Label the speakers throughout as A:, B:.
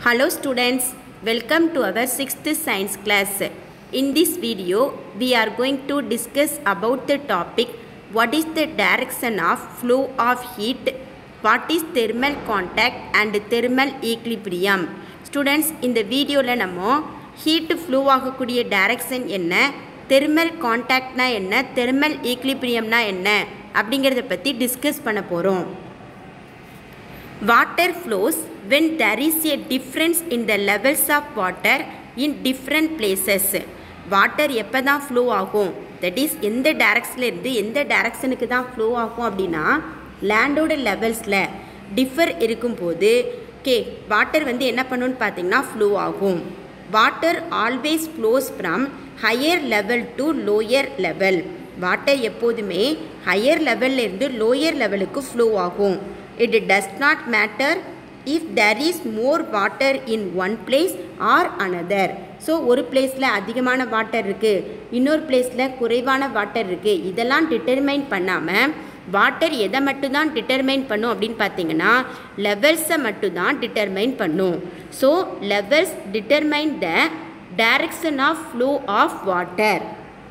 A: Hello students, welcome to our 6th science class. In this video, we are going to discuss about the topic what is the direction of flow of heat, what is thermal contact and thermal equilibrium. Students, இந்த வீடியோவில் நம்ம heat flow ஆகக்கூடிய direction என்ன thermal காண்டாக்ட்னா என்ன thermal ஈக்லிபிரியம்னா என்ன அப்படிங்கிறத பற்றி டிஸ்கஸ் பண்ண போகிறோம் water flows when there is a difference in the levels of water in different places water எப்போ தான் ஃப்ளோ ஆகும் தட் இஸ் எந்த டேரக்ஷனில் இருந்து எந்த டேரக்ஷனுக்கு தான் ஃப்ளோ ஆகும் அப்படின்னா லேண்டோட லெவல்ஸில் டிஃபர் இருக்கும்போது ஓகே வாட்டர் வந்து என்ன பண்ணுன்னு பார்த்தீங்கன்னா ஃப்ளோ ஆகும் water always flows from higher level to lower level water எப்போதுமே ஹையர் லெவல்லேருந்து லோயர் லெவலுக்கு ஃப்ளோ ஆகும் it does not matter if there is more water in one place or another so ஒரு பிளேஸில் அதிகமான வாட்டர் இருக்குது இன்னொரு பிளேஸில் குறைவான வாட்டர் இருக்குது இதெல்லாம் டிட்டர்மைன் பண்ணாமல் வாட்டர் எதை மட்டும்தான் டிட்டர்மைன் பண்ணும் அப்படின்னு பார்த்தீங்கன்னா லெவல்ஸை மட்டும்தான் டிட்டர்மைன் பண்ணும் so levels determine the direction of flow of water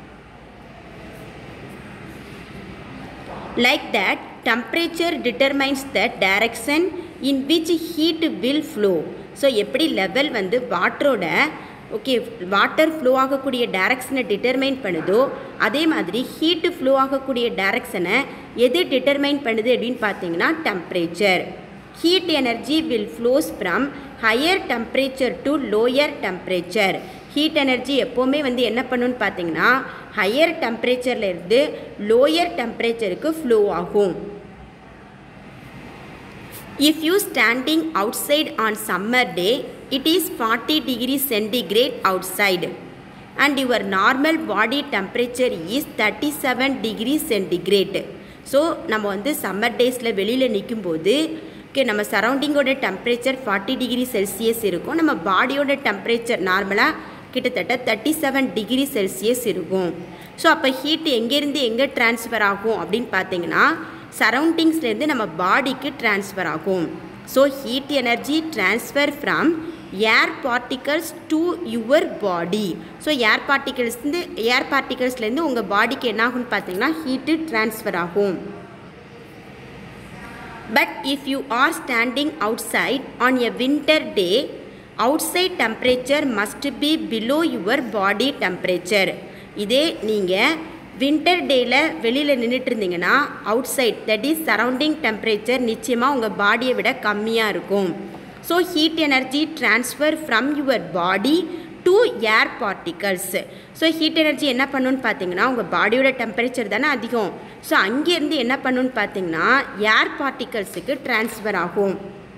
A: like that temperature determines the direction in which heat will flow so எப்படி லெவல் வந்து வாட்டரோட ஓகே வாட்டர் ஃப்ளோ ஆகக்கூடிய டைரக்ஷனை டிட்டர்மைன் பண்ணுதோ அதே மாதிரி ஹீட்டு ஃப்ளோ ஆகக்கூடிய டைரக்ஷனை எது டிட்டர்மைன் பண்ணுது அப்படின்னு பார்த்தீங்கன்னா temperature heat energy will flows from higher temperature to lower temperature heat energy எப்போவுமே வந்து என்ன பண்ணுன்னு பார்த்தீங்கன்னா ஹையர் டெம்பரேச்சர்லேருந்து லோயர் டெம்பரேச்சருக்கு ஃப்ளோ ஆகும் if you standing outside on summer day it is forty degree centigrade outside and your normal body temperature is thirty seven degree centigrade so நம்ம வந்து சம்மர் டேஸில் வெளியில் நிற்கும்போது ஓகே நம்ம சரௌண்டிங்கோட டெம்பரேச்சர் ஃபார்ட்டி டிகிரி செல்சியஸ் இருக்கும் நம்ம பாடியோட டெம்பரேச்சர் நார்மலாக கிட்டத்தட்ட தேர்ட்டி செவன் டிகிரி செல்சியஸ் இருக்கும் ஸோ அப்போ ஹீட் எங்கேருந்து எங்கே ட்ரான்ஸ்ஃபர் ஆகும் அப்படின்னு பார்த்தீங்கன்னா சரௌண்டிங்ஸ்லேருந்து நம்ம பாடிக்கு ட்ரான்ஸ்ஃபர் ஆகும் so heat energy transfer from air particles to your body so air பார்ட்டிகல்ஸ்லேருந்து ஏர் பார்ட்டிகல்ஸ்லேருந்து உங்கள் பாடிக்கு என்ன ஆகும்னு பார்த்தீங்கன்னா ஹீட்டு ட்ரான்ஸ்ஃபர் ஆகும் but if you are standing outside on a winter day outside temperature must be below your body temperature இதே நீங்கள் வின்டர் டேயில் வெளியில் நின்றுட்டு இருந்தீங்கன்னா outside that is surrounding temperature நிச்சயமாக உங்கள் பாடியை விட கம்மியாக இருக்கும் so heat energy transfer from your body to air particles so heat energy என்ன பண்ணுன்னு பார்த்தீங்கன்னா உங்கள் பாடியோட டெம்பரேச்சர் தானே அதிகம் ஸோ அங்கேருந்து என்ன பண்ணுன்னு பார்த்தீங்கன்னா ஏர் பார்ட்டிகல்ஸுக்கு ட்ரான்ஸ்ஃபர் ஆகும்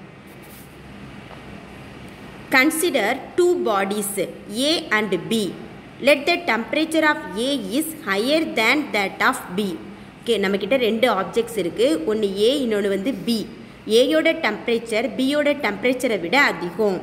A: Consider two bodies A and B. Let the temperature of A is higher than that of B. Okay நம்மக்கிட்ட ரெண்டு ஆப்ஜெக்ட்ஸ் இருக்குது ஒன்று ஏ இன்னொன்று வந்து பி ஏயோட டெம்பரேச்சர் பியோட டெம்பரேச்சரை விட அதிகம்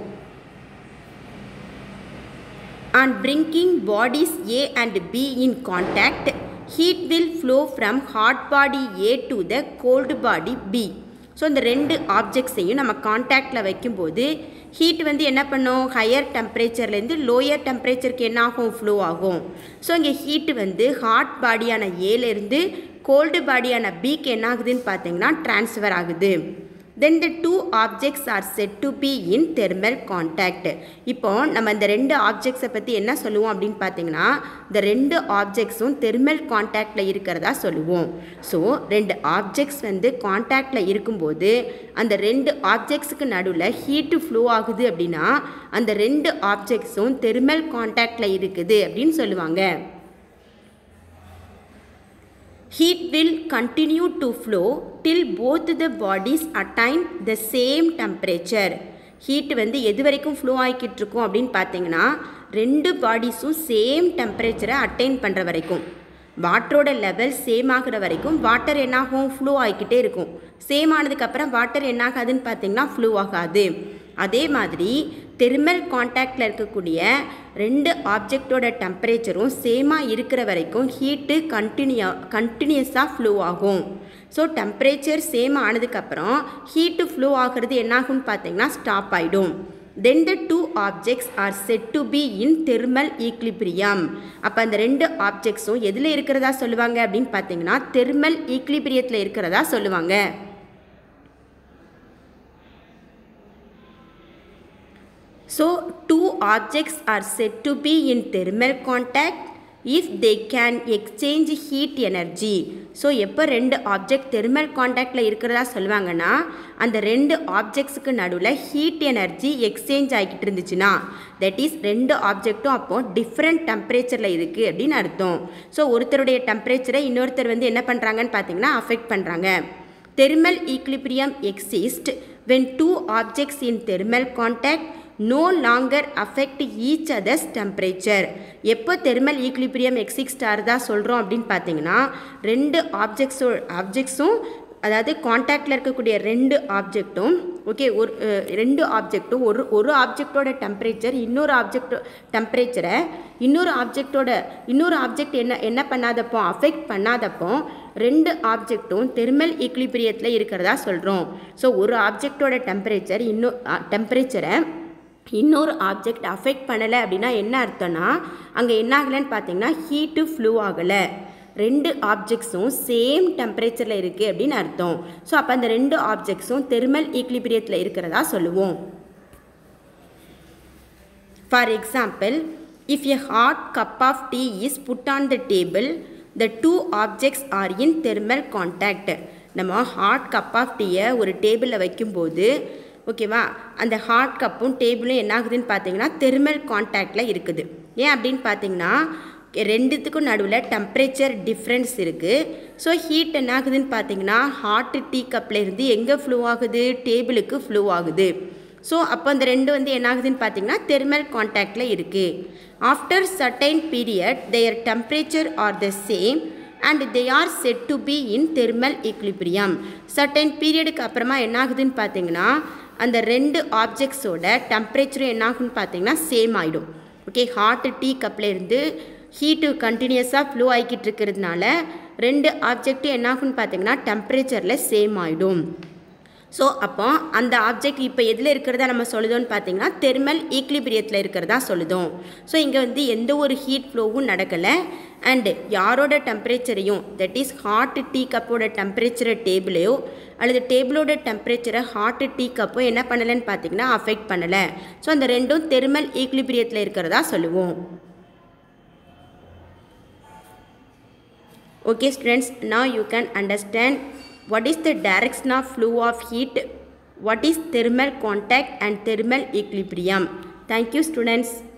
A: on bringing bodies A and B in contact heat will flow from hot body A to the cold body B so இந்த ரெண்டு ஆப்ஜெக்ட்ஸையும் நம்ம கான்டாக்டில் வைக்கும்போது ஹீட் வந்து என்ன பண்ணும் ஹையர் டெம்பரேச்சர்லேருந்து லோயர் டெம்பரேச்சருக்கு என்ன ஆகும் ஃப்ளோ ஆகும் ஸோ இங்கே ஹீட்டு வந்து ஹாட் பாடியான ஏலேருந்து கோல்டு பாடியான பிக்கு என்ன ஆகுதுன்னு பார்த்தீங்கன்னா ட்ரான்ஸ்ஃபர் ஆகுது then the two objects are set to be in thermal contact இப்போ நம்ம இந்த ரெண்டு ஆப்ஜெக்ட்ஸை பற்றி என்ன சொல்லுவோம் அப்படின்னு பார்த்தீங்கன்னா இந்த ரெண்டு ஆப்ஜெக்ட்ஸும் தெர்மல் கான்டாக்டில் இருக்கிறதா சொல்லுவோம் ஸோ ரெண்டு ஆப்ஜெக்ட்ஸ் வந்து கான்டாக்டில் இருக்கும்போது அந்த ரெண்டு ஆப்ஜெக்ட்ஸுக்கு நடுவில் ஹீட்டு ஃப்ளோ ஆகுது அப்படின்னா அந்த ரெண்டு ஆப்ஜெக்ட்ஸும் தெர்மல் கான்டாக்டில் இருக்குது அப்படின்னு சொல்லுவாங்க heat will continue to flow till both the bodies attain the same temperature heat வந்து எது வரைக்கும் ஃப்ளோ ஆகிக்கிட்டு இருக்கும் அப்படின்னு பார்த்தீங்கன்னா ரெண்டு பாடிஸும் சேம் டெம்பரேச்சரை அட்டைன் பண்ணுற வரைக்கும் வாட்டரோட லெவல் சேம் ஆகிற வரைக்கும் வாட்டர் என்னாகும் ஃப்ளோ ஆகிக்கிட்டே இருக்கும் சேம் ஆனதுக்கப்புறம் வாட்டர் என்னாகாதுன்னு பார்த்தீங்கன்னா ஃப்ளோ ஆகாது அதே மாதிரி தெர்மல் காண்டாக்டில் இருக்கக்கூடிய ரெண்டு ஆப்ஜெக்டோட டெம்பரேச்சரும் சேமாக இருக்கிற வரைக்கும் ஹீட்டு கண்டினியூ கண்டினியூஸாக ஃப்ளோ ஆகும் ஸோ டெம்பரேச்சர் சேம் ஆனதுக்கப்புறம் ஹீட்டு ஃப்ளோ ஆகிறது என்னாகும்னு பார்த்தீங்கன்னா ஸ்டாப் ஆகிடும் then the two objects are set to be in thermal equilibrium அப்போ அந்த ரெண்டு ஆப்ஜெக்ட்ஸும் எதில் இருக்கிறதா சொல்லுவாங்க அப்படின்னு பார்த்தீங்கன்னா தெர்மல் ஈக்லிபிரியத்தில் இருக்கிறதா சொல்லுவாங்க So, two objects are said to be in thermal contact if they can exchange heat energy. So எப்போ ரெண்டு ஆப்ஜெக்ட் தெர்மல் காண்டாக்டில் இருக்கிறதா சொல்லுவாங்கன்னா அந்த ரெண்டு ஆப்ஜெக்ட்ஸுக்கு நடுவில் ஹீட் எனர்ஜி எக்ஸ்சேஞ்ச் ஆகிக்கிட்டு இருந்துச்சுன்னா தட் இஸ் ரெண்டு ஆப்ஜெக்ட்டும் அப்போது டிஃப்ரெண்ட் டெம்பரேச்சரில் இருக்குது அப்படின்னு அர்த்தம் ஸோ ஒருத்தருடைய டெம்பரேச்சரை இன்னொருத்தர் வந்து என்ன பண்ணுறாங்கன்னு பார்த்தீங்கன்னா அஃபெக்ட் பண்ணுறாங்க thermal equilibrium exists when two objects in thermal contact no longer affect each other's temperature எப்போ தெர்மல் ஈக்லிபிரியம் எக்ஸிஸ்ட் ஆகுதா சொல்கிறோம் அப்படின்னு பார்த்தீங்கன்னா ரெண்டு ஆப்ஜெக்ட்ஸோ ஆப்ஜெக்ட்ஸும் அதாவது காண்டாக்டில் இருக்கக்கூடிய ரெண்டு ஆப்ஜெக்ட்டும் ஓகே ஒரு அஹ், ரெண்டு ஆப்ஜெக்ட்டும் ஒரு ஒரு ஆப்ஜெக்டோட டெம்பரேச்சர் இன்னொரு ஆப்ஜெக்ட் டெம்பரேச்சரை இன்னொரு ஆப்ஜெக்டோட இன்னொரு ஆப்ஜெக்ட் என்ன என்ன பண்ணாதப்போ அஃபெக்ட் பண்ணாதப்போ ரெண்டு ஆப்ஜெக்ட்டும் தெர்மல் ஈக்லிபிரியத்தில் இருக்கிறதா சொல்கிறோம் ஸோ ஒரு ஆப்ஜெக்டோட டெம்பரேச்சர் இன்னொரு டெம்பரேச்சரை இன்னொரு ஆப்ஜெக்ட் அஃபெக்ட் பண்ணலை அப்படின்னா என்ன அர்த்தம்னா அங்கே என்ன ஆகலைன்னு பார்த்தீங்கன்னா ஹீட்டு ஃப்ளூ ஆகலை ரெண்டு ஆப்ஜெக்ட்ஸும் சேம் டெம்பரேச்சரில் இருக்குது அப்படின்னு அர்த்தம் ஸோ அப்போ அந்த ரெண்டு ஆப்ஜெக்ட்ஸும் தெர்மல் ஈக்லிபிரியத்தில் இருக்கிறதா சொல்லுவோம் For example, if a hot cup of tea is put on the table, the two objects are in thermal contact. நம்ம ஹாட் கப் ஆஃப் டீயை ஒரு டேபிளில் வைக்கும்போது ஓகேவா அந்த ஹாட் கப்பும் டேபிளும் என்ன ஆகுதுன்னு பார்த்தீங்கன்னா தெர்மல் காண்டாக்டில் இருக்குது ஏன் அப்படின்னு பார்த்தீங்கன்னா ரெண்டுத்துக்கும் நடுவில் டெம்பரேச்சர் டிஃப்ரென்ஸ் இருக்குது ஸோ ஹீட் என்ன ஆகுதுன்னு பார்த்தீங்கன்னா ஹாட் டீ கப்பில் இருந்து எங்கே ஃப்ளோ ஆகுது டேபிளுக்கு ஃப்ளோ ஆகுது ஸோ அப்போ அந்த ரெண்டு வந்து என்ன ஆகுதுன்னு பார்த்தீங்கன்னா தெர்மல் காண்டாக்டில் இருக்குது after certain period their temperature are the same and they are set to be in thermal equilibrium certain பீரியடுக்கு அப்புறமா என்ன ஆகுதுன்னு பார்த்தீங்கன்னா அந்த ரெண்டு ஆப்ஜெக்ட்ஸோட டெம்பரேச்சரும் என்ன ஆகுன்னு பார்த்தீங்கன்னா சேம் ஆகிடும் ஓகே ஹாட் டீ கப்பில் இருந்து ஹீட்டு கண்டினியூஸாக ஃப்ளோ ஆகிக்கிட்டு இருக்கிறதுனால ரெண்டு ஆப்ஜெக்ட்டும் என்ன ஆகுன்னு பார்த்தீங்கன்னா டெம்பரேச்சரில் சேம் ஆகிடும் ஸோ அப்போ அந்த ஆப்ஜெக்ட் இப்போ எதில் இருக்கிறதா நம்ம சொல்லுதோன்னு பார்த்தீங்கன்னா தெர்மல் ஈக்லிபிரியத்தில் இருக்கிறதா சொல்லுதோம் ஸோ இங்கே வந்து எந்த ஒரு ஹீட் ஃப்ளோவும் நடக்கலை அண்டு யாரோட டெம்பரேச்சரையும் தட் இஸ் ஹாட் டீ கப்போட டெம்பரேச்சரை டேபிளையோ அல்லது டேபிளோட டெம்பரேச்சரை ஹாட் டீ கப்போ என்ன பண்ணலைன்னு பார்த்தீங்கன்னா அஃபெக்ட் பண்ணலை ஸோ அந்த ரெண்டும் தெர்மல் ஈக்லிபிரியத்தில் இருக்கிறதா சொல்லுவோம் Okay students, now you can understand what is the direction of flow of heat, what is thermal contact and thermal equilibrium. Thank you students.